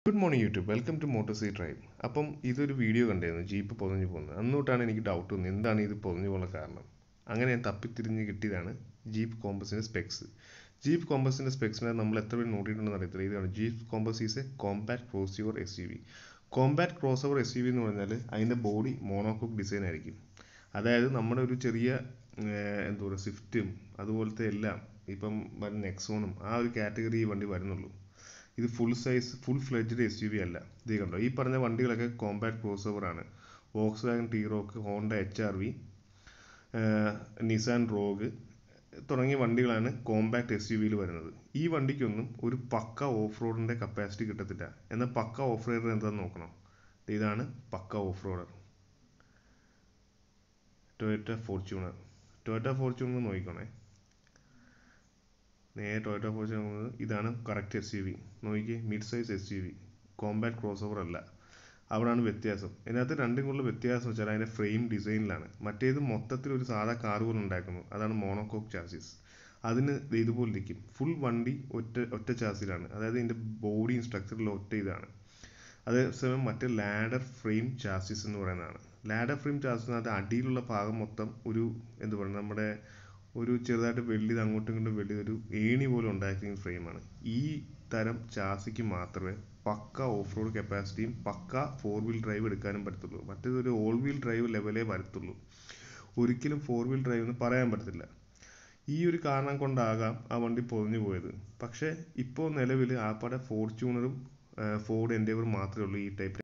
good morning YouTube welcome to motor C drive അപ്പം ഇതൊരു video കണ്ടായിരുന്നു ജീപ്പ് പൊതിഞ്ഞു പോകുന്നത് അന്നോട്ടാണ് എനിക്ക് ഡൗട്ട് വന്നത് എന്താണ് ഇത് പൊതിഞ്ഞു പോകുന്ന കാരണം അങ്ങനെ ഞാൻ തപ്പിത്തിരിഞ്ഞ് കിട്ടിയതാണ് ജീപ്പ് കോമ്പസിൻ്റെ സ്പെക്സ് ജീപ്പ് കോമ്പസിൻ്റെ സ്പെക്സിനെ നമ്മൾ എത്ര പേര് നോക്കിയിട്ടുണ്ടെന്ന് അറിയത്തില്ല ഇതാണ് Jeep Compass is a compact crossover S U V compact crossover S U V എന്ന് പറഞ്ഞാൽ അതിൻ്റെ ബോഡി മോണോക്കോക്ക് ഡിസൈൻ ആയിരിക്കും അതായത് നമ്മുടെ ഒരു ചെറിയ ഏഹ്, എന്താ പറയുക സ്വിഫ്റ്റും അതുപോലത്തെ എല്ലാം ഇപ്പം വരുന്ന നെക്സോണും ആ ഒരു കാറ്റഗറി ഈ വണ്ടി വരുന്നുള്ളൂ ഇത് full size full fledged S U V അല്ല ഇത് കണ്ടോ ഈ പറഞ്ഞ വണ്ടികളൊക്കെ കോമ്പാക്ട് ക്രോസ് ഓവർ ആണ് Volkswagen T-Roc Honda H R V Nissan Rogue തുടങ്ങിയ വണ്ടികളാണ് കോമ്പാക്ട് എസ് യു വിയിൽ വരുന്നത് ഈ വണ്ടിക്കൊന്നും ഒരു പക്ക ഓഫ് റോഡിൻ്റെ കപ്പാസിറ്റി കിട്ടത്തില്ല എന്നാൽ പക്ക ഓഫ് റോഡർ എന്താണെന്ന് നോക്കണം ഇതാണ് പക്ക off roader Toyota Fortuner Toyota Fortuner നോക്കിക്കോണേ നേരെ ടൊയറ്റ ഫോർച്യൂണർ ഇതാണ് കറക്റ്റ് എസ് യു വി നോക്കിക്കേ mid size S U V compact crossover അല്ല അവിടാണ് വ്യത്യാസം ഇതിനകത്ത് രണ്ടും കൂടുതൽ വ്യത്യാസം വെച്ചാൽ അതിൻ്റെ ഫ്രെയിം ഡിസൈനിലാണ് മറ്റേത് മൊത്തത്തിൽ ഒരു സാധാ കാർ പോലെ ഉണ്ടാക്കുന്നു അതാണ് മോണോകോക്ക് ചാസിസ് അതിന് ദേ ഇതുപോലെ ഇരിക്കും ഫുൾ വണ്ടി ഒറ്റ ഒറ്റ ചാസിലാണ് അതായത് ഇതിൻ്റെ ബോഡിയും സ്ട്രക്ചറിലും ഒറ്റ ഇതാണ് അതേസമയം മറ്റേ ലാഡർ ഫ്രെയിം ചാസിസ് എന്ന് പറയുന്നതാണ് ലാഡർ ഫ്രെയിം ചാസിനകത്ത് അടിയിലുള്ള ഭാഗം മൊത്തം ഒരു എന്ത് പറയുക നമ്മുടെ ഒരു ചെറുതായിട്ട് വെള്ളി അങ്ങോട്ടും ഇങ്ങോട്ടും വെള്ളി ഒരു ഏണി പോലെ ഉണ്ടാക്കിയ ഫ്രെയിമാണ് ഈ തരം ചാസിക്ക് മാത്രമേ പക്ക ഓഫ് റോഡ് കപ്പാസിറ്റിയും പക്ക ഫോർ വീൽ ഡ്രൈവ് എടുക്കാനും പറ്റത്തുള്ളൂ മറ്റേത് ഒരു ഓൾ വീൽ ഡ്രൈവ് ലെവലേ വരത്തുള്ളൂ ഒരിക്കലും ഫോർ വീൽ ഡ്രൈവ് എന്ന് പറയാൻ പറ്റത്തില്ല ഈ ഒരു കാരണം കൊണ്ടാകാം ആ വണ്ടി പൊതിഞ്ഞു പോയത് പക്ഷേ ഇപ്പോൾ നിലവിൽ ആപ്പാടെ ഫോർച്യൂണറും ഫോർഡ് എൻഡേവറും മാത്രമേ ഉള്ളൂ ഈ ടൈപ്പ്